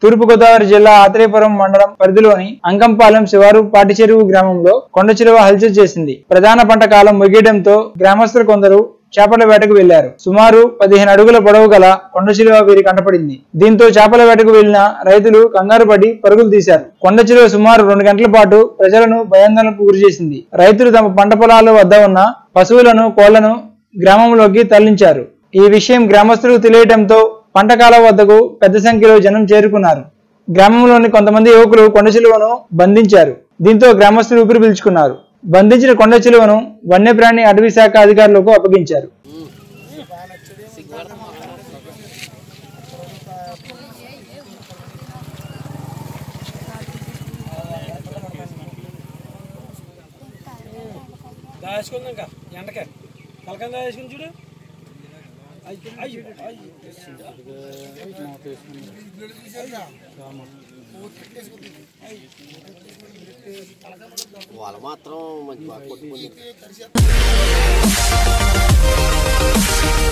తూర్పుగోదావరి జిల్లా ఆత్రేయపురం మండలం పరిధిలోని అంకంపాలెం శివారు పాటిచెరువు గ్రామంలో కొండ చిలువ హల్చల్ చేసింది ప్రధాన పంట కాలం ముగియడంతో గ్రామస్తులు కొందరు చేపల వేటకు వెళ్లారు సుమారు పదిహేను అడుగుల పొడవు గల కొండ చిలువ వీరి కంటపడింది దీంతో చేపల వేటకు వెళ్లిన రైతులు కంగారు పడి పరుగులు తీశారు కొండ చిలువ సుమారు రెండు గంటల పాటు ప్రజలను భయాందోళనకు గురిచేసింది రైతులు తమ పంట పొలాల వద్ద ఉన్న పశువులను కోళ్లను గ్రామంలోకి తరలించారు ఈ విషయం గ్రామస్తులకు తెలియటంతో పంట కాలం వద్దకు పెద్ద సంఖ్యలో జనం చేరుకున్నారు గ్రామంలోని కొంతమంది యువకులు కొండ చిలువను బంధించారు దీంతో గ్రామస్తులు ఊపిరి పీల్చుకున్నారు బంధించిన కొండ చిలువను వన్యప్రాణి అటవీ శాఖ అధికారులకు అప్పగించారు దాచుకుందాం ఇంకా ఎండకే తలకాయ దాచుకుని చూడు అయ్యో అయ్యో అయ్యో వాళ్ళు మాత్రం మంచి బాగా కొట్టుకుంది